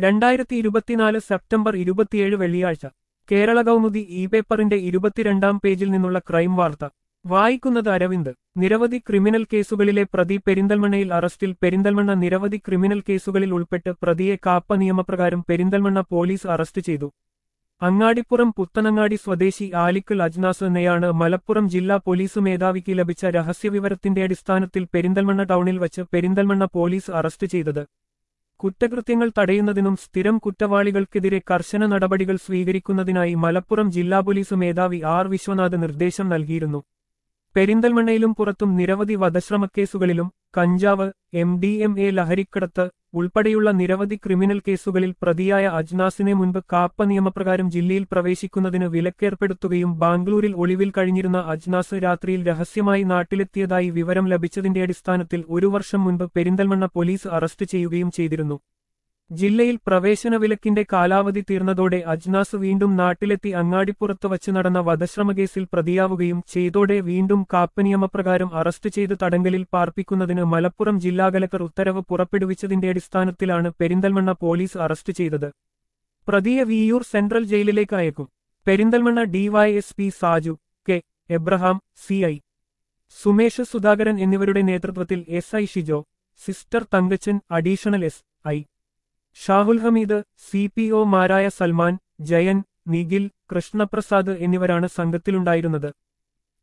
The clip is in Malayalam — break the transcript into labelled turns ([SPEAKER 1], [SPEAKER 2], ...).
[SPEAKER 1] രണ്ടായിരത്തി ഇരുപത്തിനാല് സെപ്റ്റംബർ ഇരുപത്തിയേഴ് വെള്ളിയാഴ്ച കേരള കൗമുദി ഇ പേപ്പറിന്റെ ഇരുപത്തിരണ്ടാം പേജിൽ നിന്നുള്ള ക്രൈം വാർത്ത വായിക്കുന്നത് അരവിന്ദ് നിരവധി ക്രിമിനൽ കേസുകളിലെ പ്രതി പെരിന്തൽമണ്ണയിൽ അറസ്റ്റിൽ പെരിന്തൽമണ്ണ നിരവധി ക്രിമിനൽ കേസുകളിൽ ഉൾപ്പെട്ട് പ്രതിയെ കാപ്പ നിയമപ്രകാരം പെരിന്തൽമണ്ണ പോലീസ് അറസ്റ്റ് ചെയ്തു അങ്ങാടിപ്പുറം പുത്തനങ്ങാടി സ്വദേശി ആലിക്കൽ അജ്നാസ് എന്നയാണ് മലപ്പുറം ജില്ലാ പോലീസ് മേധാവിക്ക് ലഭിച്ച രഹസ്യവിവരത്തിന്റെ അടിസ്ഥാനത്തിൽ പെരിന്തൽമണ്ണ ടൗണിൽ വച്ച് പെരിന്തൽമണ്ണ പോലീസ് അറസ്റ്റ് ചെയ്തത് കുറ്റകൃത്യങ്ങൾ തടയുന്നതിനും സ്ഥിരം കുറ്റവാളികൾക്കെതിരെ കർശന നടപടികൾ സ്വീകരിക്കുന്നതിനായി മലപ്പുറം ജില്ലാ പോലീസ് മേധാവി ആർ വിശ്വനാഥ് നിർദ്ദേശം നൽകിയിരുന്നു പെരിന്തൽമണ്ണയിലും പുറത്തും നിരവധി വധശ്രമക്കേസുകളിലും കഞ്ചാവ് എം ഡി എം എ ലഹരിക്കടത്ത് ഉൾപ്പെടെയുള്ള നിരവധി ക്രിമിനൽ കേസുകളിൽ പ്രതിയായ അജ്നാസിനെ മുൻപ് കാപ്പ നിയമപ്രകാരം ജില്ലയിൽ പ്രവേശിക്കുന്നതിന് വിലക്കേർപ്പെടുത്തുകയും ബാംഗ്ലൂരിൽ ഒളിവിൽ കഴിഞ്ഞിരുന്ന അജ്നാസ് രാത്രിയിൽ രഹസ്യമായി നാട്ടിലെത്തിയതായി വിവരം ലഭിച്ചതിന്റെ അടിസ്ഥാനത്തിൽ ഒരു വർഷം മുൻപ് പെരിന്തൽമണ്ണ പോലീസ് അറസ്റ്റ് ചെയ്യുകയും ചെയ്തിരുന്നു ജില്ലയിൽ പ്രവേശന വിലക്കിന്റെ കാലാവധി തീർന്നതോടെ അജ്നാസ് വീണ്ടും നാട്ടിലെത്തി അങ്ങാടിപ്പുറത്ത് വച്ച് നടന്ന വധശ്രമകേസിൽ പ്രതിയാവുകയും ചെയ്തോടെ വീണ്ടും കാപ്പ നിയമപ്രകാരം അറസ്റ്റ് ചെയ്ത് തടങ്കലിൽ പാർപ്പിക്കുന്നതിന് മലപ്പുറം ജില്ലാ കലക്ടർ ഉത്തരവ് പുറപ്പെടുവിച്ചതിന്റെ അടിസ്ഥാനത്തിലാണ് പെരിന്തൽമണ്ണ പോലീസ് അറസ്റ്റ് ചെയ്തത് പ്രതിയെ വിയൂർ സെൻട്രൽ ജയിലിലേക്ക് അയക്കും Perinthalmanna DYSP Saju K Abraham C I Sumesh Sudhakaran എന്നിവരുടെ നേതൃത്വത്തിൽ S I Shijo sister Thankachan additional S I Shahul Hameed C P ഒമാരായ സൽമാൻ ജയൻ നിഖിൽ കൃഷ്ണപ്രസാദ് എന്നിവരാണ് സംഘത്തിലുണ്ടായിരുന്നത്